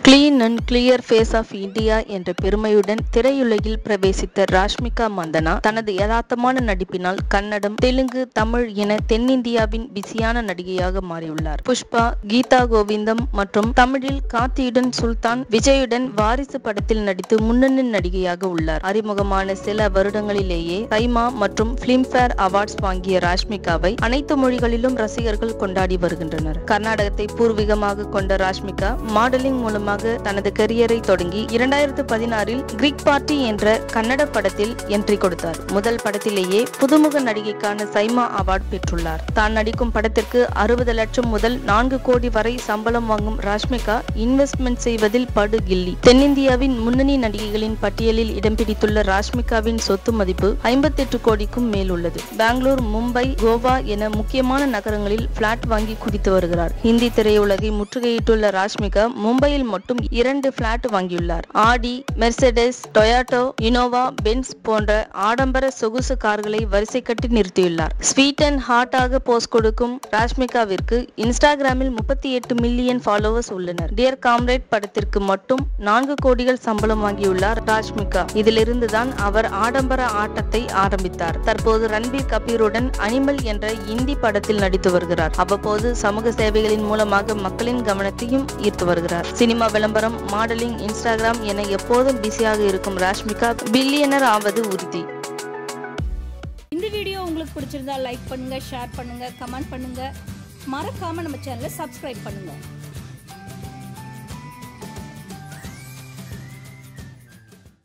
clean and clear face of India என்ற பெருமையுடன் திரையுலகில் பிரவேசித்த ராஷ்மிகா மந்தனா தனது யதார்த்தமான நடிப்பினால் கன்னடம் தெலுங்கு தமிழ் என தென்னிந்தியாவின் பிஸியான நடிகையாக மாறியுள்ளார் புஷ்பா கீதா கோவிந்தம் மற்றும் தமிழில் கார்த்தியுடன் சுல்தான் விஜயுடன் வாரிசு படத்தில் நடித்து முன்னணி நடிகையாக உள்ளார் அறிமுகமான சில வருடங்களிலேயே சைமா மற்றும் பிலிம்பேர் அவார்ட்ஸ் வாங்கிய ராஷ்மிகாவை அனைத்து மொழிகளிலும் ரசிகர்கள் கொண்டாடி வருகின்றனர் கர்நாடகத்தை பூர்வீகமாக கொண்ட ராஷ்மிகா மாடலிங் மூலமாக தனது கரியரை தொடங்கி இரண்டாயிரத்து பதினாறில் கிரீக் பார்ட்டி என்ற கன்னட படத்தில் என்ட்ரி கொடுத்தார் முதல் படத்திலேயே புதுமுக நடிகைக்கான சைமா அவார்ட் பெற்றுள்ளார் தான் நடிக்கும் படத்திற்கு அறுபது லட்சம் முதல் நான்கு கோடி வரை சம்பளம் வாங்கும் ராஷ்மிகா இன்வெஸ்ட்மெண்ட் செய்வதில் படு கில்லி தென்னிந்தியாவின் முன்னணி நடிகைகளின் பட்டியலில் இடம் பிடித்துள்ள ராஷ்மிகாவின் சொத்து மதிப்பு ஐம்பத்தெட்டு கோடிக்கும் மேல் உள்ளது பெங்களூர் மும்பை கோவா என முக்கியமான நகரங்களில் பிளாட் வாங்கி குவித்து வருகிறார் ஹிந்தி திரையுலகை முற்றுகையிட்டுள்ள ராஷ்மிகா மும்பையில் மட்டும் இரண்டு பிளாட் வாங்கியுள்ளார் ஆடி மெர்செடஸ் டொயாட்டோ இனோவா பென்ஸ் போன்ற ஆடம்பர சொகுசு கார்களை வரிசை கட்டி நிறுத்தியுள்ளார் ஸ்வீட் அண்ட் ஹாட்டாக போஸ்ட் கொடுக்கும் ராஷ்மிகாவிற்கு இன்ஸ்டாகிராமில் முப்பத்தி எட்டு மில்லியன் ஃபாலோவர்ஸ் உள்ளனர் டியர் காம்ரேட் படத்திற்கு மட்டும் நான்கு கோடிகள் சம்பளம் வாங்கியுள்ளார் ராஷ்மிகா இதிலிருந்துதான் அவர் ஆடம்பர ஆட்டத்தை ஆரம்பித்தார் தற்போது ரன்பீர் கபீருடன் அனிமல் என்ற இந்தி படத்தில் நடித்து வருகிறார் அவ்வப்போது சமூக சேவைகளின் மூலமாக மக்களின் கவனத்தையும் ஈர்த்து வருகிறார் சினிமா விளம்பரம் மாடலிங் இன்ஸ்டாகிராம் என எப்போதும் பிஸியாக இருக்கும் ராஷ்மிகா பில்லியனர் ஆவது உறுதி இந்த வீடியோ உங்களுக்கு பிடிச்சிருந்தா லைக் பண்ணுங்க ஷேர் பண்ணுங்க கமெண்ட் பண்ணுங்க மறக்காம நம்ம சேனலை சப்ஸ்கிரைப் பண்ணுங்க